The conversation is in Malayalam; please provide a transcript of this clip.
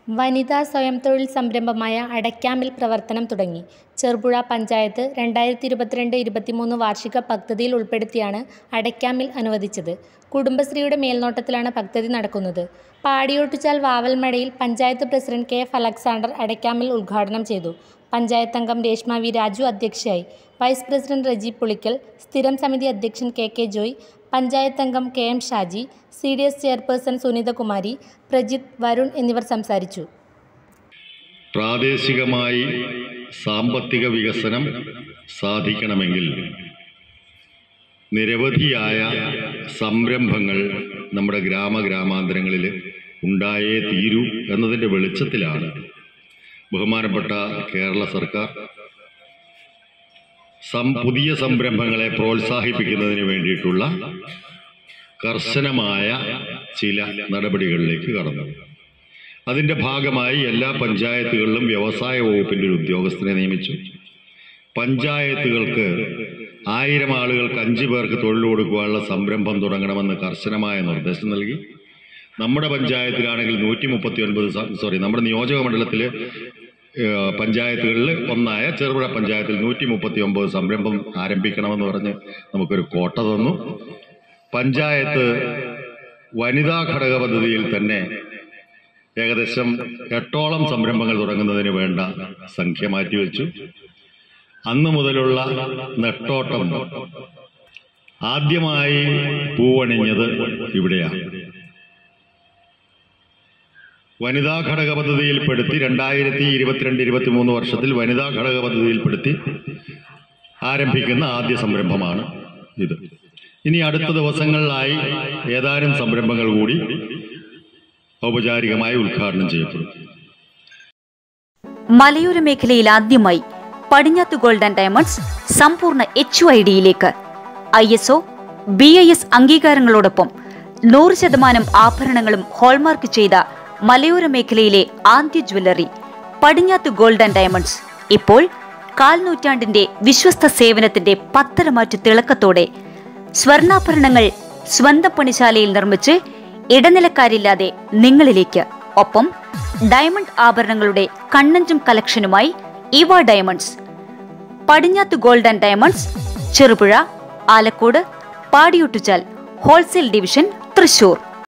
വനിതാ സ്വയം തൊഴിൽ സംരംഭമായ അടയ്ക്കാമിൽ പ്രവർത്തനം തുടങ്ങി ചെറുപുഴ പഞ്ചായത്ത് രണ്ടായിരത്തി ഇരുപത്തിരണ്ട് ഇരുപത്തിമൂന്ന് വാർഷിക പദ്ധതിയിൽ ഉൾപ്പെടുത്തിയാണ് അടയ്ക്കാമിൽ അനുവദിച്ചത് കുടുംബശ്രീയുടെ മേൽനോട്ടത്തിലാണ് പദ്ധതി നടക്കുന്നത് പാടിയോട്ടുചാൽ വാവൽമടയിൽ panchayat president K F Alexander അടയ്ക്കാമിൽ ഉദ്ഘാടനം ചെയ്തു പഞ്ചായത്ത് അംഗം രേഷ്മ വി രാജു അധ്യക്ഷയായി വൈസ് പ്രസിഡന്റ് റജി പുളിക്കൽ സ്ഥിരം സമിതി അധ്യക്ഷൻ കെ കെ ജോയ് പഞ്ചായത്ത് അംഗം K M Shaji C D S chairperson Sunithakumari Prajith Varun എന്നിവർ സംസാരിച്ചു പ്രാദേശികമായി സാമ്പത്തിക വികസനം സാധിക്കണമെങ്കിൽ നിരവധിയായ സംരംഭങ്ങൾ നമ്മുടെ ഗ്രാമഗ്രാമാന്തരങ്ങളിൽ ഉണ്ടായേ തീരൂ എന്നതിൻ്റെ വെളിച്ചത്തിലാണ് ബഹുമാനപ്പെട്ട കേരള സർക്കാർ സം പുതിയ സംരംഭങ്ങളെ പ്രോത്സാഹിപ്പിക്കുന്നതിന് വേണ്ടിയിട്ടുള്ള കർശനമായ ചില നടപടികളിലേക്ക് കടന്നു അതിൻ്റെ ഭാഗമായി എല്ലാ പഞ്ചായത്തുകളിലും വ്യവസായ വകുപ്പിൻ്റെ ഒരു ഉദ്യോഗസ്ഥനെ നിയമിച്ചു പഞ്ചായത്തുകൾക്ക് ആയിരം ആളുകൾക്ക് അഞ്ച് പേർക്ക് തൊഴിൽ കൊടുക്കുവാനുള്ള സംരംഭം തുടങ്ങണമെന്ന് കർശനമായ നിർദ്ദേശം നൽകി നമ്മുടെ പഞ്ചായത്തിലാണെങ്കിൽ നൂറ്റി മുപ്പത്തി ഒൻപത് സോറി നമ്മുടെ നിയോജക മണ്ഡലത്തിൽ പഞ്ചായത്തുകളിൽ ഒന്നായ ചെറുപുഴ പഞ്ചായത്തിൽ നൂറ്റി മുപ്പത്തി ഒമ്പത് സംരംഭം ആരംഭിക്കണമെന്ന് പറഞ്ഞ് നമുക്കൊരു കോട്ട തന്നു പഞ്ചായത്ത് വനിതാ ഘടക പദ്ധതിയിൽ തന്നെ ഏകദേശം എട്ടോളം സംരംഭങ്ങൾ തുടങ്ങുന്നതിന് വേണ്ട സംഖ്യ മാറ്റിവെച്ചു അന്നു മുതലുള്ള നെട്ടോട്ടം ആദ്യമായി പൂവണിഞ്ഞത് ഇവിടെയാണ് വനിതാ ഘടക പദ്ധതിയിൽപ്പെടുത്തി രണ്ടായിരത്തി ഇരുപത്തിരണ്ട് ഇരുപത്തി മൂന്ന് വർഷത്തിൽ വനിതാ ഘടക പദ്ധതിയിൽപ്പെടുത്തി ആരംഭിക്കുന്ന ആദ്യ സംരംഭമാണ് ഇത് ഇനി അടുത്ത ദിവസങ്ങളിലായി ഏതാനും സംരംഭങ്ങൾ കൂടി ഔപചാരികമായി ഉദ്ഘാടനം ചെയ്യപ്പെടും മലയോര മേഖലയിൽ ആദ്യമായി പടിഞ്ഞാത്ത് ഗോൾഡ് ആൻഡ് ഡയമണ്ട്സ് സമ്പൂർണ്ണ എച്ച് ഐ ഡിയിലേക്ക് I S O B I S അംഗീകാരങ്ങളോടൊപ്പം നൂറ് ശതമാനം ആഭരണങ്ങളും ഹോൾമാർക്ക് ചെയ്ത മലയോര മേഖലയിലെ ആദ്യ jewellery Padinjath gold and diamonds ഇപ്പോൾ കാൽ നൂറ്റാണ്ടിന്റെ വിശ്വസ്ത സേവനത്തിന്റെ പത്തരമാറ്റു തിളക്കത്തോടെ സ്വർണ്ണാഭരണങ്ങൾ സ്വന്തം പണിശാലയിൽ നിർമ്മിച്ച് ഇടനിലക്കാരില്ലാതെ നിങ്ങളിലേക്ക് ഒപ്പം ഡയമണ്ട് ആഭരണങ്ങളുടെ കണ്ണഞ്ചും കളക്ഷനുമായി ഇവ diamonds Padinjath gold and diamonds Cherupuzha Alakode Padiyottuchal wholesale division Thrissur